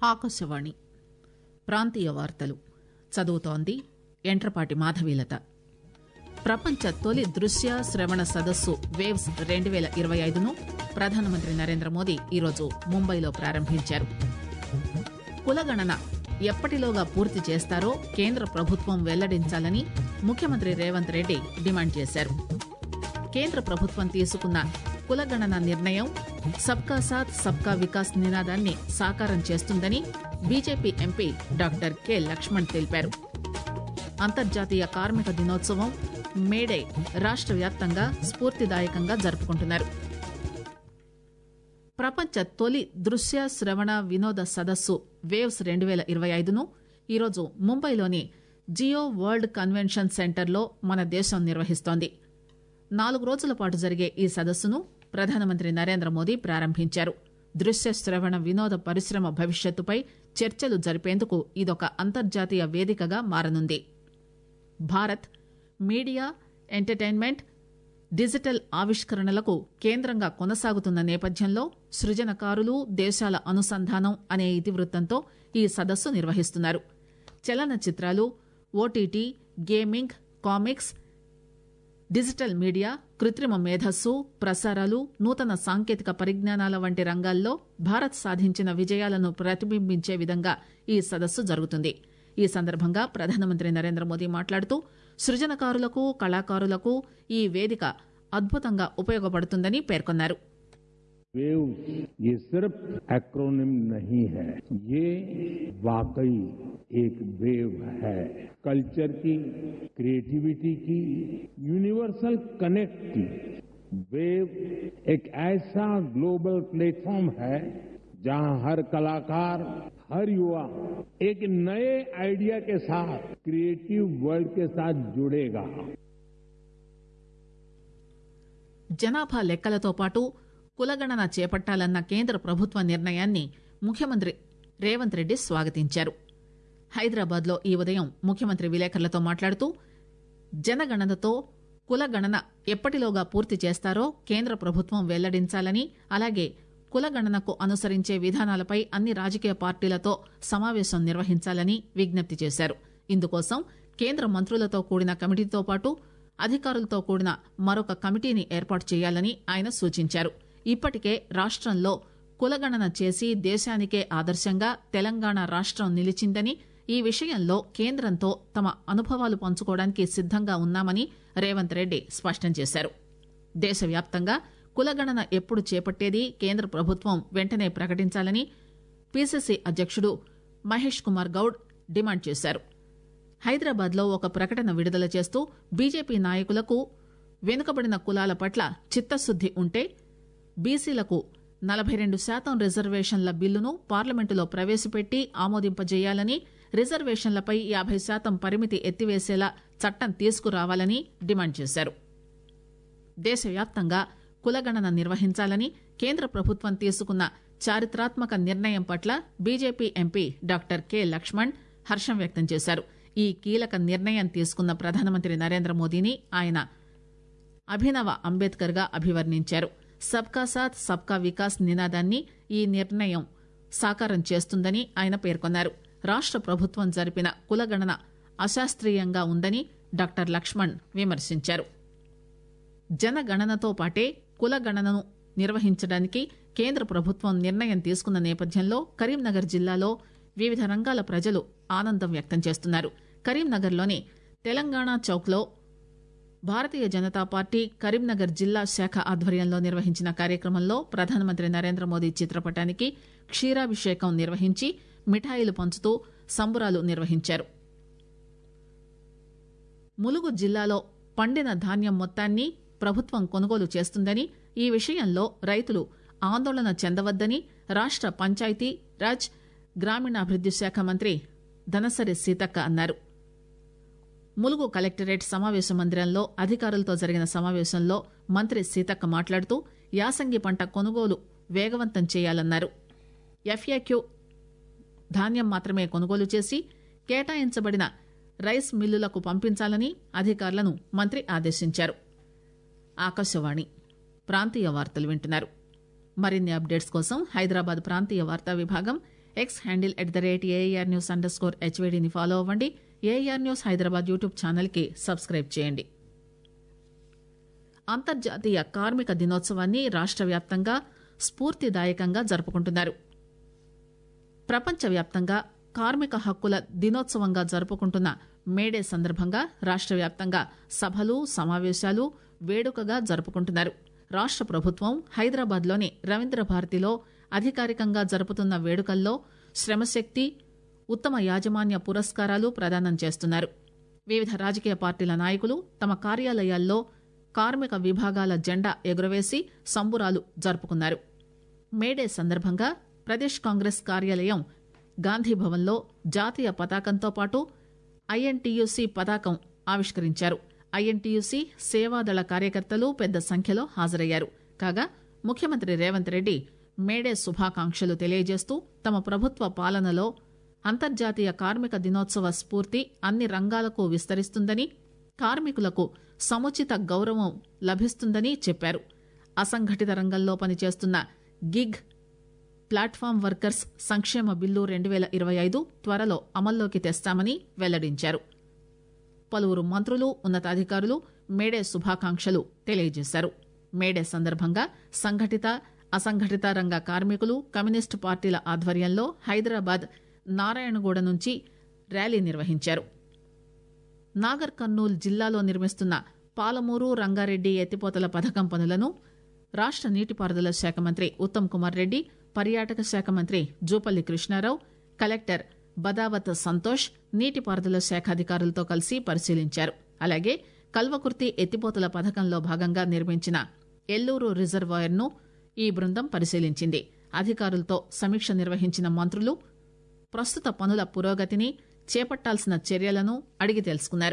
ఆకాశవాణి ప్రాంతీయ వార్తలు చదువుతోంది ఎంట్రపాటి మాధవీలత ప్రపంచ తొలి దృశ్య శ్రవణ సదస్సు వేవ్స్ రెండు పేల ఇరవై ఐదును ప్రధానమంత్రి నరేంద్ర మోదీ ఈరోజు ముంబైలో ప్రారంభించారు కులగణన ఎప్పటిలోగా పూర్తి చేస్తారో కేంద్ర ప్రభుత్వం వెల్లడించాలని ముఖ్యమంత్రి రేవంత్ రెడ్డి డిమాండ్ చేశారు కేంద్ర ప్రభుత్వం తీసుకున్న కులగణన నిర్ణయం సబ్కా సాత్ సబ్కా వికాస్ నినాదాన్ని సాకారం చేస్తుందని BJP MP doctor K Laxman తెలిపారు అంతర్జాతీయ కార్మిక దినోత్సవం మేడే రాష్ట్ర వ్యాప్తంగా స్ఫూర్తిదాయకంగా జరుపుకుంటున్నారు ప్రపంచ తొలి దృశ్య శ్రవణ వినోద సదస్సు వేవ్స్ రెండు పేల ఇరవై ఐదును ఈరోజు ముంబైలోని జియో వరల్డ్ కన్వెన్షన్ సెంటర్లో మన దేశం నిర్వహిస్తోంది నాలుగు రోజుల పాటు జరిగే ఈ సదస్సును ప్రధానమంత్రి నరేంద్ర మోదీ ప్రారంభించారు దృశ్య శ్రవణ వినోద పరిశ్రమ భవిష్యత్తుపై చర్చలు జరిపేందుకు ఇదొక అంతర్జాతీయ వేదికగా మారనుంది భారత్ మీడియా ఎంటర్టైన్మెంట్ డిజిటల్ ఆవిష్కరణలకు కేంద్రంగా కొనసాగుతున్న నేపథ్యంలో సృజనకారులు దేశాల అనుసంధానం అనే ఇతివృత్తంతో ఈ సదస్సు నిర్వహిస్తున్నారు చలనచిత్రాలు OTT gaming comics digital media కృత్రిమ మేధస్సు ప్రసారాలు నూతన సాంకేతిక పరిజ్ఞానాల వంటి రంగాల్లో భారత్ సాధించిన విజయాలను ప్రతిబింబించే విధంగా ఈ సదస్సు జరుగుతుంది ఈ సందర్భంగా ప్రధానమంత్రి నరేంద్ర మోదీ మాట్లాడుతూ సృజనకారులకు కళాకారులకు ఈ వేదిక అద్భుతంగా ఉపయోగపడుతుందని పేర్కొన్నారు वेव ये सिर्फ एक्रोनिम नहीं है ये वाकई एक वेव है कल्चर की क्रिएटिविटी की यूनिवर्सल कनेक्ट की वेव एक ऐसा ग्लोबल प्लेटफॉर्म है जहां हर कलाकार हर युवा एक नए आइडिया के साथ क्रिएटिव वर्ल्ड के साथ जुड़ेगा జనాభా లెక్కలతో పాటు కులగణన చేపట్టాలన్న కేంద్ర ప్రభుత్వ నిర్ణయాన్ని ముఖ్యమంత్రి రేవంత్ రెడ్డి స్వాగతించారు హైదరాబాద్ లో ఈ ఉదయం ముఖ్యమంత్రి విలేకరులతో మాట్లాడుతూ జనగణనతో కులగణన ఎప్పటిలోగా పూర్తి చేస్తారో కేంద్ర ప్రభుత్వం వెల్లడించాలని అలాగే కులగణనకు అనుసరించే విధానాలపై అన్ని రాజకీయ పార్టీలతో సమావేశం నిర్వహించాలని విజ్ఞప్తి చేశారు ఇందుకోసం కేంద్ర మంత్రులతో కూడిన కమిటీతో పాటు అధికారులతో కూడిన మరొక కమిటీని ఏర్పాటు చేయాలని ఆయన సూచించారు ఇప్పటికే రాష్టంలో కులగణన చేసి దేశానికే ఆదర్శంగా తెలంగాణ రాష్టం నిలిచిందని ఈ విషయంలో కేంద్రంతో తమ అనుభవాలు పంచుకోవడానికి సిద్దంగా ఉన్నామని రేవంత్ రెడ్డి స్పష్టం చేశారు దేశవ్యాప్తంగా కులగణన ఎప్పుడు చేపట్టేది కేంద్ర ప్రభుత్వం వెంటనే ప్రకటించాలని పీసీసీ అధ్యక్షుడు మహేష్ కుమార్ గౌడ్ డిమాండ్ చేశారు హైదరాబాద్ లో ఒక ప్రకటన విడుదల చేస్తూ బీజేపీ నాయకులకు వెనుకబడిన కులాల పట్ల చిత్తశుద్ది ఉంటే బీసీలకు నలభై రెండు శాతం రిజర్వేషన్ల బిల్లును పార్లమెంటులో ప్రవేశపెట్టి ఆమోదింపజేయాలని రిజర్వేషన్లపై యాభై శాతం పరిమితి ఎత్తివేసేలా చట్టం తీసుకురావాలని డిమాండ్ చేశారు దేశవ్యాప్తంగా కులగణన నిర్వహించాలని కేంద్ర ప్రభుత్వం తీసుకున్న చారిత్రాత్మక నిర్ణయం పట్ల BJP MP doctor K Laxman హర్షం వ్యక్తం చేశారు ఈ కీలక నిర్ణయం తీసుకున్న ప్రధానమంత్రి నరేంద్ర మోదీని ఆయన అభినవ అంబేద్కర్ గా అభివర్ణించారు సబ్కా సాత్ సబ్కా వికాస్ నినాదాన్ని ఈ నిర్ణయం సాకారం చేస్తుందని ఆయన పేర్కొన్నారు రాష్ట ప్రభుత్వం జరిపిన కులగణన అశాస్త్రీయంగా ఉందని డాక్టర్ లక్ష్మణ్ విమర్శించారు జనగణనతో పాటే కులగణనను నిర్వహించడానికి కేంద్ర ప్రభుత్వం నిర్ణయం తీసుకున్న నేపథ్యంలో కరీంనగర్ జిల్లాలో వివిధ రంగాల ప్రజలు ఆనందం వ్యక్తం చేస్తున్నారు కరీంనగర్లోని తెలంగాణ చౌక్లో భారతీయ జనతా పార్టీ కరీంనగర్ జిల్లా శాఖ ఆధ్వర్యంలో నిర్వహించిన కార్యక్రమంలో ప్రధానమంత్రి నరేంద్ర మోదీ చిత్రపటానికి క్షీరాభిషేకం నిర్వహించి మిఠాయిలు పంచుతూ సంబురాలు నిర్వహించారు ములుగు జిల్లాలో పండిన ధాన్యం మొత్తాన్ని ప్రభుత్వం కొనుగోలు చేస్తుందని ఈ విషయంలో రైతులు ఆందోళన చెందవద్దని రాష్ట పంచాయతీ రాజ్ గ్రామీణాభివృద్ది శాఖ మంత్రి ధనసరి సీతక్క అన్నారు ములుగు కలెక్టరేట్ సమావేశ మందిరంలో అధికారులతో జరిగిన సమావేశంలో మంత్రి సీతక్క మాట్లాడుతూ యాసంగి పంట కొనుగోలు వేగవంతం చేయాలన్నారు ఎఫ్ఏక్యూ ధాన్యం మాత్రమే కొనుగోలు చేసి కేటాయించబడిన రైస్ మిల్లులకు పంపించాలని అధికారులను మంత్రి ఆదేశించారు ఆకాశవాణి ప్రాంతీయ వార్తలు వింటున్నారు మరిన్ని అప్డేట్స్ కోసం హైదరాబాద్ ప్రాంతీయ వార్తా విభాగం X handle at the rate AIR news underscore హెచ్వేడిని ఫాలో అవ్వండి ఏఆర్ న్యూస్ హైదరాబాద్ యూట్యూబ్ ఛానల్కి సబ్స్క్రైబ్ చేయండి అంతర్జాతీయ కార్మిక దినోత్సవాన్ని రాష్ట్ర వ్యాప్తంగా స్ఫూర్తిదాయకంగా జరుపుకుంటున్నారు ప్రపంచవ్యాప్తంగా కార్మిక హక్కుల దినోత్సవంగా జరుపుకుంటున్న మేడే సందర్భంగా రాష్ట్ర వ్యాప్తంగా సభలు సమావేశాలు వేడుకగా జరుపుకుంటున్నారు రాష్ట్ర ప్రభుత్వం హైదరాబాద్లోని రవీంద్ర భారతిలో అధికారికంగా జరుపుతున్న వేడుకల్లో శ్రమశక్తి ఉత్తమ యాజమాన్య పురస్కారాలు ప్రదానం చేస్తున్నారు వివిధ రాజకీయ పార్టీల నాయకులు తమ కార్యాలయాల్లో కార్మిక విభాగాల జెండా ఎగురవేసి సంబురాలు జరుపుకున్నారు మేడే సందర్భంగా ప్రదేశ్ కాంగ్రెస్ కార్యాలయం గాంధీభవన్లో జాతీయ పతాకంతో పాటు ఐఎన్టీయూసీ పతాకం ఆవిష్కరించారు ఐఎన్టీయూసీ సేవాదళ కార్యకర్తలు పెద్ద సంఖ్యలో హాజరయ్యారు కాగా ముఖ్యమంత్రి రేవంత్ రెడ్డి మేడే శుభాకాంక్షలు తెలియజేస్తూ తమ ప్రభుత్వ పాలనలో అంతర్జాతీయ కార్మిక దినోత్సవ స్ఫూర్తి అన్ని రంగాలకు విస్తరిస్తుందని కార్మికులకు సముచిత గౌరవం లభిస్తుందని చెప్పారు అసంఘటిత రంగంలో పనిచేస్తున్న గిగ్ ప్లాట్ఫామ్ వర్కర్స్ సంక్షేమ బిల్లు రెండు వేల ఇరవై ఐదు త్వరలో అమల్లోకి తెస్తామని వెల్లడించారు పలువురు మంత్రులు ఉన్నతాధికారులు మేడే శుభాకాంక్షలు తెలియజేశారు మేడే సందర్భంగా సంఘటిత అసంఘటిత రంగ కార్మికులు కమ్యూనిస్టు పార్టీల ఆధ్వర్యంలో హైదరాబాద్ నారాయణగూడ నుంచి ర్యాలీ నిర్వహించారు నాగర్ కర్నూల్ జిల్లాలో నిర్మిస్తున్న పాలమూరు రంగారెడ్డి ఎత్తిపోతల పథకం పనులను రాష్ట నీటిపారుదల శాఖ మంత్రి ఉత్తమ్ కుమార్ రెడ్డి పర్యాటక శాఖ మంత్రి జూపల్లి కృష్ణారావు కలెక్టర్ బదావత్ సంతోష్ నీటిపారుదల శాఖ అధికారులతో కలిసి పరిశీలించారు అలాగే కల్వకుర్తి ఎత్తిపోతల పథకంలో భాగంగా నిర్మించిన ఎల్లూరు రిజర్వాయర్ ను ఈ బృందం పరిశీలించింది అధికారులతో సమీక్ష నిర్వహించిన మంత్రులు ప్రస్తుత పనుల పురోగతిని చేపట్టాల్సిన చర్యలను అడిగి తెలుసుకున్నారు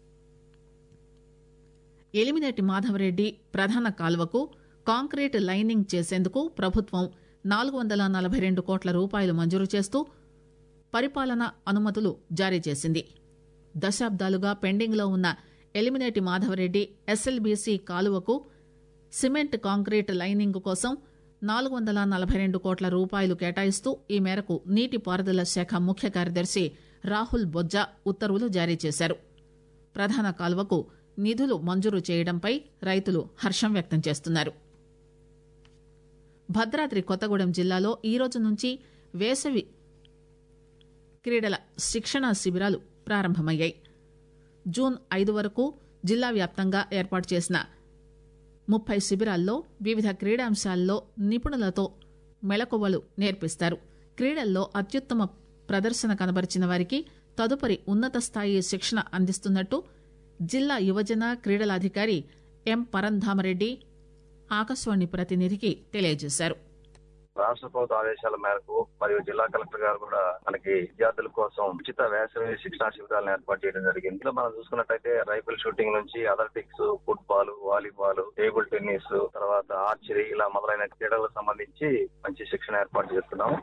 ఎలిమినేటి మాధవరెడ్డి ప్రధాన కాల్వకు కాంక్రీట్ లైనింగ్ చేసేందుకు ప్రభుత్వం నాలుగు వందల నలభై రెండు కోట్ల రూపాయలు మంజూరు చేస్తూ పరిపాలన అనుమతులు జారీ చేసింది దశాబ్దాలుగా పెండింగ్లో ఉన్న ఎలిమినేటి మాధవరెడ్డి ఎస్ఎల్బీసీ కాలువకు సిమెంట్ కాంక్రీట్ లైనింగ్ కోసం నాలుగు వందల నలభై రెండు కోట్ల రూపాయలు కేటాయిస్తూ ఈ మేరకు నీటిపారుదల శాఖ ముఖ్య కార్యదర్శి రాహుల్ బొజ్జా ఉత్తర్వులు జారీ చేశారు ప్రధాన కాల్వకు నిధులు మంజూరు చేయడంపై రైతులు హర్షం వ్యక్తం చేస్తున్నారు భద్రాద్రి కొత్తగూడెం జిల్లాలో ఈ రోజు నుంచి వేసవి క్రీడల శిక్షణా శిబిరాలు ప్రారంభమయ్యాయి జూన్ ఐదు వరకు జిల్లా వ్యాప్తంగా ఏర్పాటు చేసిన ముప్పై శిబిరాల్లో వివిధ క్రీడాంశాల్లో నిపుణులతో మెళకువలు నేర్పిస్తారు క్రీడల్లో అత్యుత్తమ ప్రదర్శన కనబరిచిన వారికి తదుపరి ఉన్నత స్థాయి శిక్షణ అందిస్తున్నట్టు జిల్లా యువజన క్రీడల అధికారి ఎం పరంధామరెడ్డి ఆకాశవాణి ప్రతినిధికి తెలియజేశారు రాష్ట్ర ప్రభుత్వ ఆదేశాల మేరకు మరియు జిల్లా కలెక్టర్ గారు కూడా మనకి విద్యార్థుల కోసం ఉచిత వేసవి శిక్షణా శిబిరాలను ఏర్పాటు చేయడం జరిగింది ఇందులో మనం చూసుకున్నట్టయితే రైఫిల్ షూటింగ్ నుంచి athletics football volleyball table tennis తర్వాత ఆర్చరీ ఇలా మొదలైన క్రీడలకు సంబంధించి మంచి శిక్షణ ఏర్పాటు చేస్తున్నాం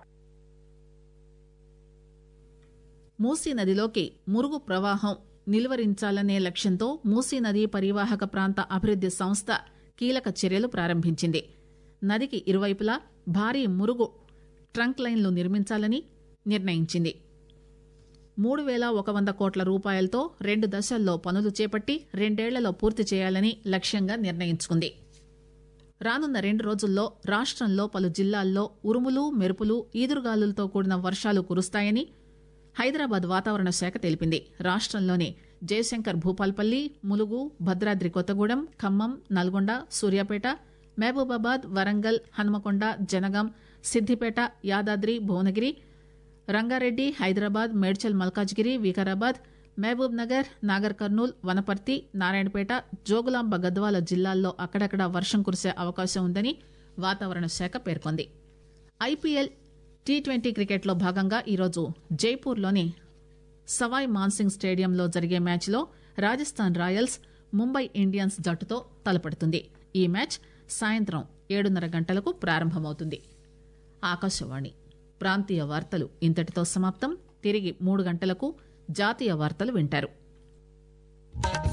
మూసీ నదిలోకి మురుగు ప్రవాహం నిలువరించాలనే లక్ష్యంతో మూసీ నది పరివాహక ప్రాంత అభివృద్ది సంస్థ కీలక చర్యలు ప్రారంభించింది నదికి ఇరువైపులా భారీ మురుగు ట్రంక్ లైన్లు నిర్మించాలని నిర్ణయించింది మూడు వేల ఒక వంద కోట్ల రూపాయలతో రెండు దశల్లో పనులు చేపట్టి రెండేళ్లలో పూర్తి చేయాలని లక్ష్యంగా నిర్ణయించుకుంది రానున్న రెండు రోజుల్లో రాష్ట్రంలో పలు జిల్లాల్లో ఉరుములు మెరుపులు ఈదురుగాలులతో కూడిన వర్షాలు కురుస్తాయని హైదరాబాద్ వాతావరణ శాఖ తెలిపింది రాష్ట్రంలోని జయశంకర్ భూపాల్పల్లి ములుగు భద్రాద్రి కొత్తగూడెం ఖమ్మం నల్గొండ సూర్యాపేట మహబూబాబాద్ వరంగల్ హన్మకొండ జనగాం సిద్దిపేట యాదాద్రి భువనగిరి రంగారెడ్డి హైదరాబాద్ మేడ్చల్ మల్కాజ్గిరి వికారాబాద్ మహబూబ్ నగర్ నాగర్ కర్నూల్ వనపర్తి నారాయణపేట జోగులాంబ గద్వాల జిల్లాల్లో అక్కడక్కడ వర్షం కురిసే అవకాశం ఉందని వాతావరణ శాఖ పేర్కొంది ఐపీఎల్ టీ ట్వంటీ క్రికెట్లో భాగంగా ఈరోజు జైపూర్లోని సవాయ్ మాన్సింగ్ స్టేడియంలో జరిగే మ్యాచ్లో రాజస్థాన్ రాయల్స్ ముంబై ఇండియన్స్ జట్టుతో తలపడుతుంది ఈ మ్యాచ్ సాయంత్రం ఏడున్నర గంటలకు ప్రారంభమవుతుంది ఆకాశవాణి ప్రాంతీయ వార్తలు ఇంతటితో సమాప్తం తిరిగి మూడు గంటలకు జాతీయ వార్తలు వింటారు